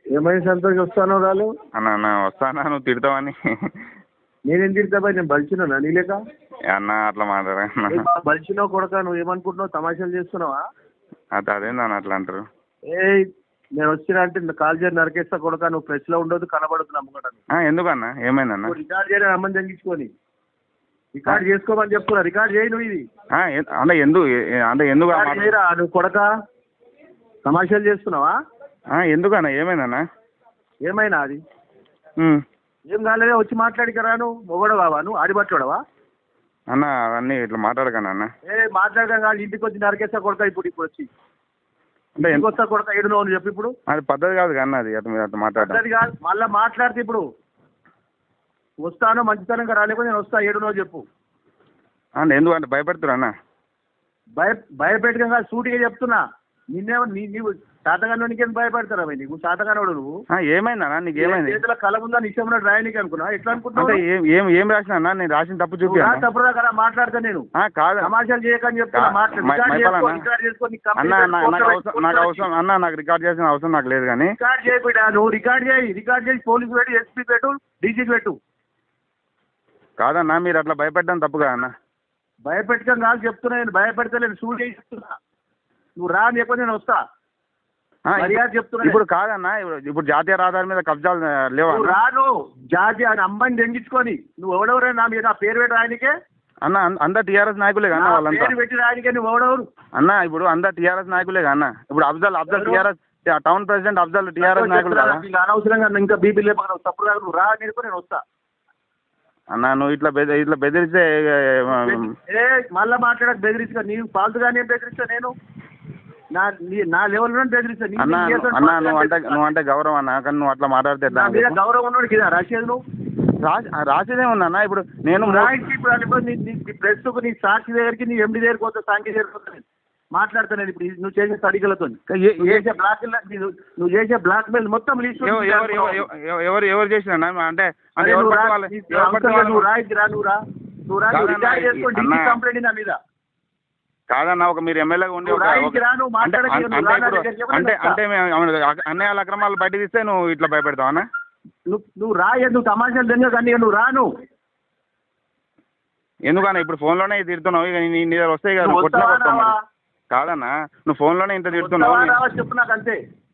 ఏమైంది సంతోష్ వస్తాను రాలు అన్న అన్న వస్తానా నువ్వు తిడతావని నేనేం తిడతా బాయ్ నేను బలిచినా నీ లేక అన్న అట్లా మాట్లాడన్నా బలిచినావు కొడక నువ్వు ఏమనుకుంటున్నావు తమాషాలు చేస్తున్నావా అది అదేందన్న అట్లా అంటారు ఏ నేను వచ్చినా అంటే కాల్ చేసి నరికేస్తా కొడక నువ్వు ప్రెస్ లో ఉండదు కనబడదు నమ్ముకోవడానికి ఆ, ఎందుకన్నా ఏమైందన్న నువ్వు రికార్డ్ చేయడం అమ్మని తగ్గించుకొని రికార్డ్ చేసుకోమని చెప్తున్నా రికార్డ్ చేయి నువ్వు ఇది ఆ, ఎ- అంటే ఎందుకు ఎ- ఎ- అంటే ఎందుకు ఆ రికార్డ్ మాట- చేయరా నువ్వు కొడక తమాషాలు చేస్తున్నావా ఆ, ఎందుకన్నా ఏమైందన్న ఏమైనా అది ఉమ్. ఏం కాలేదా వచ్చి మాట్లాడికరా నువ్వు మొగడవా నువ్వు ఆడిపట్టుడవా అన్న అవన్నీ ఇట్లా మాట్లాడకన్నా అన్న ఏ మాట్లాడడం కాదు ఇంటికి వచ్చి నరికేస్తా కొడక ఇప్పుడు ఇప్పుడు వచ్చి అంటే ఇంటికి ఎంత- వస్తా కొడక ఏడు నువ్వు అని చెప్పి ఇప్పుడు అది పద్ధతి కాదు కన్నా అది అట్లా మీరు అట్లా మాట్లాడడం పద్ధతి కాదు మళ్ళీ మాట్లాడితే ఇప్పుడు వస్తాను మంచితనంగా రాలేకపోతే నేను వస్తా ఏడు నువ్వు చెప్పు అంటే ఎందుకు అంటే భయపెడుతురా అన్న భయ భయపెట్టడం కాదు సూటిగా చెప్తున్నా నిన్నే నీ నీవు శాతగానోనికి ఏం భయపెడతారా భయ్ నీకు శాతగానోడు నువ్వు ఆ, ఏమైందన్నా నీకు ఏమైంది చేతుల కళ ఉందా నిశ్చయం రాయనికి అనుకున్నా ఎట్లా అంటే అనుకుంటున్నావు ఏం ఏం ఏం రాసిన అన్న నేను రాసిన తప్పు నువ్వు చూపి రా అన్న. తప్పుడా కదా మాట్లాడతా నేను ఆ, కాదు సమాచారం చేయకని చెప్తున్నా కా- మాట్లాడు మై- రికార్డ్ చేసుకో మైపాలన్నా? రికార్డ్ చేసుకో నీకు అన్న కంప్లీట్ నా- నాకు ఫోటో అవసరం పెట్టి నాకు ఫోటో అవసరం అన్న నాకు రికార్డ్ చేసిన అవసరం నాకు లేదు కానీ రికార్డ్ చేయి బిడ్డ నువ్వు రికార్డ్ చేయి రికార్డ్ చేసి పోలీసు పెట్టు ఎస్పీ పెట్టు డీజీకి పెట్టు కాదన్నా మీరు అట్లా భయపెట్టడం తప్పు కదా అన్న భయపెట్టడం కాదు చెప్తున్నా నేను భయపెడతలేను సూట్ చేసి చెప్తున్నా నువ్వు రా అని చెప్పి నేను వస్తా ఆ, మర్యాద ఇప్పుడు- చెప్తున్నా ఇప్పుడు కాదన్నా ఇప్పుడు ఇప్పుడు జాతీయ రహదారి మీద కబ్జాలు ఆ, లేవా నువ్వు అన్న? రాను జాతి అని అమ్మాయిని దెంగించుకొని నువ్వు ఎవడెవరైనా నా మీద నా పేరు పెట్టి రాయనికే అన్న అన్- అందరు టీఆర్ఎస్ నాయకులే కదా నా అన్న వాళ్ళంతా పేరు పెట్టి రాయనికే నువ్వు ఎవడెవరు అన్న ఇప్పుడు అందరు టీఆర్ఎస్ నాయకులే కదా అన్న ఇప్పుడు అఫ్జల్ అఫ్జల్ ఎవరు? TRS town president Afzal TRS నాయకులు కదా ఇంకా అనవసరంగా ఇంకా బీపీ లేపక తప్పుడు కాదు, నువ్వు రా అని చెప్పి నేను వస్తా అన్న నువ్వు ఇట్లా బెద ఇట్లా బెదిరిస్తే ఆ, ఏ మళ్ళా మాట్లాడక బెదిరించా నీవు ఫాల్తుగానే బెదిరిస్తా నేను నా నీ- నా లెవెల్ బెదిరిస్తా నీ- అన్న నీ చేతులు అన్న ఫాల్తుగా నువ్వు అంటే బెదిరిస్తా. నువ్వు అంటే గౌరవం అన్న కానీ నువ్వు అట్లా మాట్లాడితే ఎట్లా నా అన్న మీద చెప్పు? గౌరవం ఉన్నోడు కింద రాసేది నువ్వు రాసి రాసేదే ఉందన్న ఇప్పుడు నేను మూ- రాయించి ఇప్పుడు అనుకో నీ నీ- నీ ప్రెస్ కు నీ సాక్షి దగ్గరికి నీ ఎండి దగ్గరికి పోతా సాంఖ్య దగ్గరికి పోతా నేను. మాట్లాడతా నేను ఇప్పుడు నువ్వు చేసే తడికలతో ఏ- నువ్వు ఏ- చేసే బ్లాక్ నువ్వు చేసే బ్లాక్ మెయిల్ మొత్తం లిస్ట్ ఎవ- ఎవరు ఎవరు ఎవరు- ఎవరు ఎవరు చేసిన అంటే అంటే ఎవరు పడితే వాళ్ళు- ఎవరు పడితే నువ్వు వాళ్ళు- రాయించి రా నువ్వు రా నువ్వు రా నువ్వు కాదన్నా, రికార్డ్ చేసుకో అన్నా. డిగ్రీ కంప్లైంట్ నా మీద కాదన్న ఒక మీరు ఎమ్మెల్యేగా ఉండి నువ్వు ఒక- రాయించి రా, నువ్వు అంటే మాట్లాడకు, అంటే నువ్వు రా నా ఇప్పుడు దగ్గరికి ఎవరు అంటే తెస్తా? అంటే మేము ఏమన్నా అన్నయ్యాల అక్రమాలు బయట తీస్తే నువ్వు ఇట్లా భయపెడతావు అన్న నువ్వు నువ్వు రా నువ్వు తమాషాలు తెంగ కానీ నువ్వు రాను ఎందుకన్నా ఇప్పుడు ఫోన్లోనే తిడుతున్నావు ఇక నీ నీ దగ్గర వస్తాయి కదా నువ్వు కొట్టినా వస్తావా కొడతావు మరి. రావా? కాదన్నా నువ్వు ఫోన్లోనే ఇంత వస్తావా తిడుతున్నావు రావా చెప్పు నాకు అంతే